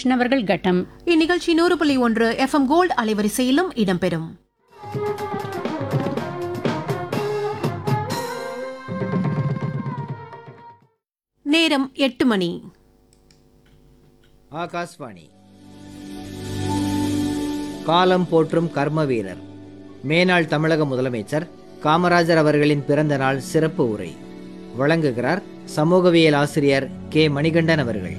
முரளிகிருஷ்ணன் அவர்கள் கட்டம் இந்நிகழ்ச்சி நூறு புள்ளி ஒன்று எஃப்எம் கோல்டு அலைவரிசையிலும் இடம்பெறும் நேரம் எட்டு மணி ஆகாஷ்வாணி காலம் போற்றும் கர்ம வீரர் மேனாள் தமிழக முதலமைச்சர் காமராஜர் அவர்களின் பிறந்த நாள் சிறப்பு உரை வழங்குகிறார் சமூகவியல் ஆசிரியர் கே மணிகண்டன் அவர்கள்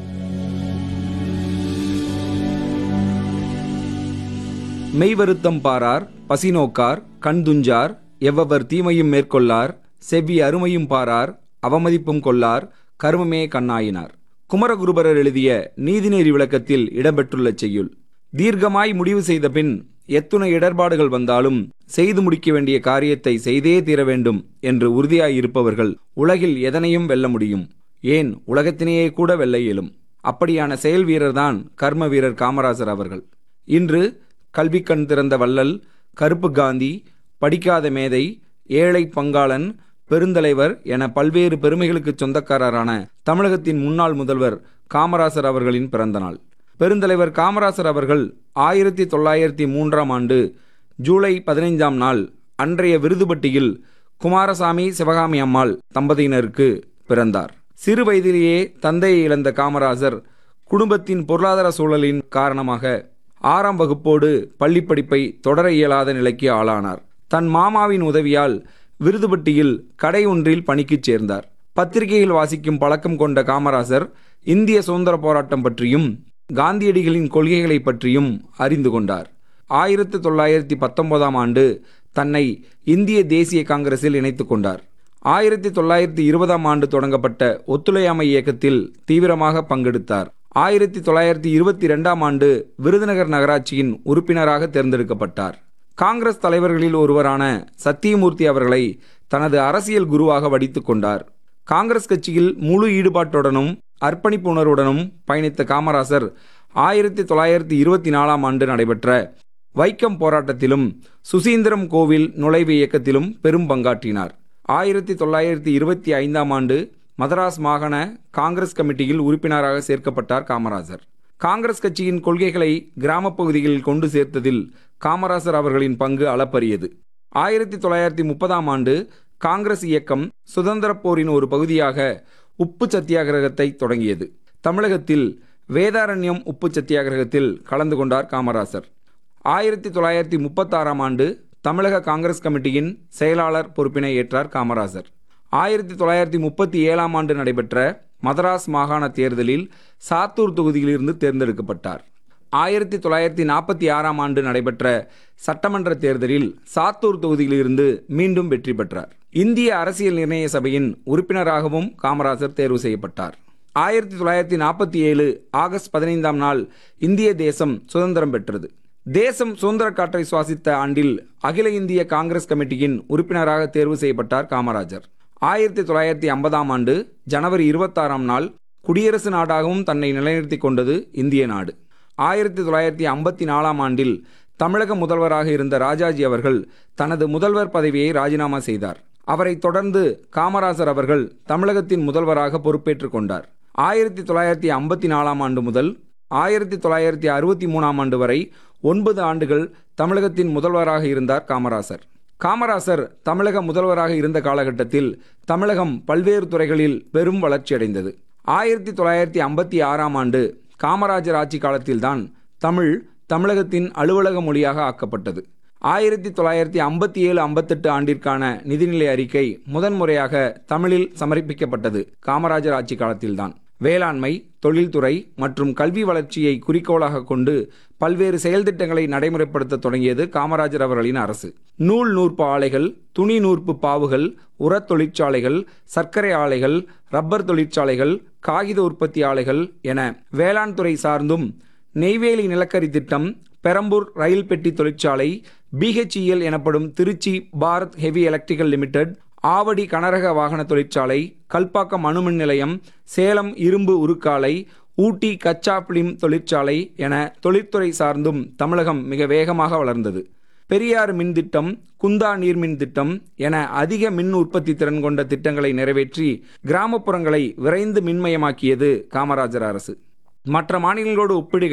மெய்வருத்தம் பாரார் பசிநோக்கார் கண்துஞ்சார் எவ்வவர் தீமையும் மேற்கொள்ளார் செவ்வி அருமையும் பாரார் அவமதிப்பும் கொள்ளார் கருமமே கண்ணாயினார் குமரகுருபரர் எழுதிய நீதிநெறி விளக்கத்தில் இடம்பெற்றுள்ள செய்யுள் தீர்க்கமாய் முடிவு செய்த பின் எத்துணை இடர்பாடுகள் வந்தாலும் செய்து முடிக்க வேண்டிய காரியத்தை செய்தே தீர வேண்டும் என்று உறுதியாயிருப்பவர்கள் உலகில் எதனையும் வெல்ல முடியும் ஏன் உலகத்திலேயே கூட வெல்ல இயலும் அப்படியான செயல் வீரர்தான் கர்ம வீரர் காமராஜர் அவர்கள் இன்று கல்விக்கண் திறந்த வள்ளல் கருப்பு காந்தி படிக்காத மேதை ஏழை பங்காளன் பெருந்தலைவர் என பல்வேறு பெருமைகளுக்கு சொந்தக்காரரான தமிழகத்தின் முன்னாள் முதல்வர் காமராசர் அவர்களின் பிறந்தநாள் பெருந்தலைவர் காமராசர் அவர்கள் ஆயிரத்தி தொள்ளாயிரத்தி மூன்றாம் ஆண்டு ஜூலை பதினைஞ்சாம் நாள் அன்றைய விருதுபட்டியில் குமாரசாமி சிவகாமி அம்மாள் தம்பதியினருக்கு பிறந்தார் சிறு வயதிலேயே தந்தையை இழந்த காமராஜர் குடும்பத்தின் பொருளாதார சூழலின் காரணமாக ஆறாம் வகுப்போடு பள்ளிப்படிப்பை தொடர இயலாத நிலைக்கு ஆளானார் தன் மாமாவின் உதவியால் விருதுபட்டியில் கடை ஒன்றில் பணிக்குச் சேர்ந்தார் பத்திரிகையில் வாசிக்கும் பழக்கம் கொண்ட காமராசர் இந்திய சுதந்திர போராட்டம் பற்றியும் காந்தியடிகளின் கொள்கைகளை பற்றியும் அறிந்து கொண்டார் ஆயிரத்தி தொள்ளாயிரத்தி பத்தொன்பதாம் ஆண்டு தன்னை இந்திய தேசிய காங்கிரஸில் இணைத்துக் கொண்டார் ஆயிரத்தி தொள்ளாயிரத்தி இருபதாம் ஆண்டு தொடங்கப்பட்ட ஒத்துழையாமை இயக்கத்தில் தீவிரமாக பங்கெடுத்தார் ஆயிரத்தி தொள்ளாயிரத்தி இருபத்தி ரெண்டாம் ஆண்டு விருதுநகர் நகராட்சியின் உறுப்பினராக தேர்ந்தெடுக்கப்பட்டார் காங்கிரஸ் தலைவர்களில் ஒருவரான சத்தியமூர்த்தி அவர்களை தனது அரசியல் குருவாக வடித்துக் கொண்டார் காங்கிரஸ் கட்சியில் முழு ஈடுபாட்டுடனும் அர்ப்பணிப்பு உணர்வுடனும் பயணித்த காமராசர் ஆயிரத்தி தொள்ளாயிரத்தி இருபத்தி நாலாம் ஆண்டு நடைபெற்ற வைக்கம் போராட்டத்திலும் சுசீந்திரம் கோவில் நுழைவு இயக்கத்திலும் பெரும் பங்காற்றினார் ஆயிரத்தி தொள்ளாயிரத்தி இருபத்தி ஐந்தாம் ஆண்டு மதராஸ் மாகாண காங்கிரஸ் கமிட்டியில் உறுப்பினராக சேர்க்கப்பட்டார் காமராஜர் காங்கிரஸ் கட்சியின் கொள்கைகளை கிராமப் பகுதிகளில் கொண்டு சேர்த்ததில் காமராசர் அவர்களின் பங்கு அளப்பரியது ஆயிரத்தி தொள்ளாயிரத்தி முப்பதாம் ஆண்டு காங்கிரஸ் இயக்கம் சுதந்திரப் போரின் ஒரு பகுதியாக உப்பு சத்தியாகிரகத்தை தொடங்கியது தமிழகத்தில் வேதாரண்யம் உப்பு சத்தியாகிரகத்தில் கலந்து கொண்டார் காமராசர் ஆயிரத்தி தொள்ளாயிரத்தி முப்பத்தாறாம் ஆண்டு தமிழக காங்கிரஸ் கமிட்டியின் செயலாளர் பொறுப்பினை ஏற்றார் காமராஜர் ஆயிரத்தி தொள்ளாயிரத்தி முப்பத்தி ஏழாம் ஆண்டு நடைபெற்ற மதராஸ் மாகாண தேர்தலில் சாத்தூர் தொகுதியிலிருந்து தேர்ந்தெடுக்கப்பட்டார் ஆயிரத்தி தொள்ளாயிரத்தி நாற்பத்தி ஆறாம் ஆண்டு நடைபெற்ற சட்டமன்ற தேர்தலில் சாத்தூர் தொகுதியிலிருந்து மீண்டும் வெற்றி பெற்றார் இந்திய அரசியல் நிர்ணய சபையின் உறுப்பினராகவும் காமராஜர் தேர்வு செய்யப்பட்டார் ஆயிரத்தி தொள்ளாயிரத்தி நாற்பத்தி ஏழு ஆகஸ்ட் பதினைந்தாம் நாள் இந்திய தேசம் சுதந்திரம் பெற்றது தேசம் சுதந்திர காற்றை சுவாசித்த ஆண்டில் அகில இந்திய காங்கிரஸ் கமிட்டியின் உறுப்பினராக தேர்வு செய்யப்பட்டார் காமராஜர் ஆயிரத்தி தொள்ளாயிரத்தி ஐம்பதாம் ஆண்டு ஜனவரி இருபத்தாறாம் நாள் குடியரசு நாடாகவும் தன்னை நிலைநிறுத்திக் கொண்டது இந்திய நாடு ஆயிரத்தி தொள்ளாயிரத்தி ஐம்பத்தி நாலாம் ஆண்டில் தமிழக முதல்வராக இருந்த ராஜாஜி அவர்கள் தனது முதல்வர் பதவியை ராஜினாமா செய்தார் அவரைத் தொடர்ந்து காமராஜர் அவர்கள் தமிழகத்தின் முதல்வராக பொறுப்பேற்றுக் கொண்டார் ஆயிரத்தி தொள்ளாயிரத்தி ஐம்பத்தி நாலாம் ஆண்டு முதல் ஆயிரத்தி தொள்ளாயிரத்தி அறுபத்தி மூணாம் ஆண்டு வரை ஒன்பது ஆண்டுகள் தமிழகத்தின் முதல்வராக இருந்தார் காமராசர் காமராசர் தமிழக முதல்வராக இருந்த காலகட்டத்தில் தமிழகம் பல்வேறு துறைகளில் பெரும் வளர்ச்சியடைந்தது ஆயிரத்தி தொள்ளாயிரத்தி ஐம்பத்தி ஆறாம் ஆண்டு காமராஜர் ஆட்சி காலத்தில்தான் தமிழ் தமிழகத்தின் அலுவலக மொழியாக ஆக்கப்பட்டது ஆயிரத்தி தொள்ளாயிரத்தி ஐம்பத்தி ஏழு ஐம்பத்தெட்டு ஆண்டிற்கான நிதிநிலை அறிக்கை முதன்முறையாக தமிழில் சமர்ப்பிக்கப்பட்டது காமராஜர் ஆட்சி காலத்தில்தான் வேளாண்மை தொழில்துறை மற்றும் கல்வி வளர்ச்சியை குறிக்கோளாக கொண்டு பல்வேறு செயல் திட்டங்களை நடைமுறைப்படுத்த தொடங்கியது காமராஜர் அவர்களின் அரசு நூல் நூற்பு ஆலைகள் துணி நூற்பு பாவுகள் உரத் தொழிற்சாலைகள் சர்க்கரை ஆலைகள் ரப்பர் தொழிற்சாலைகள் காகித உற்பத்தி ஆலைகள் என வேளாண் துறை சார்ந்தும் நெய்வேலி நிலக்கரி திட்டம் பெரம்பூர் ரயில் பெட்டி தொழிற்சாலை பிஹெச்இஎல் எனப்படும் Trichy Bharat Heavy Electrical Limited Avadi கனரக வாகன தொழிற்சாலை கல்பாக்கம் அணுமின் நிலையம் சேலம் இரும்பு உருக்காலை ஊட்டி கச்சா பிலிம் தொழிற்சாலை என தொழிற்துறை சார்ந்தும் தமிழகம் மிக வேகமாக வளர்ந்தது பெரியார் மின் திட்டம் குந்தா நீர்மின் திட்டம் என அதிக மின் உற்பத்தி திறன் கொண்ட திட்டங்களை நிறைவேற்றி கிராமப்புறங்களை விரைந்து மின்மயமாக்கியது காமராஜர் அரசு மற்ற மாநிலங்களோடு ஒப்பிடுகையில்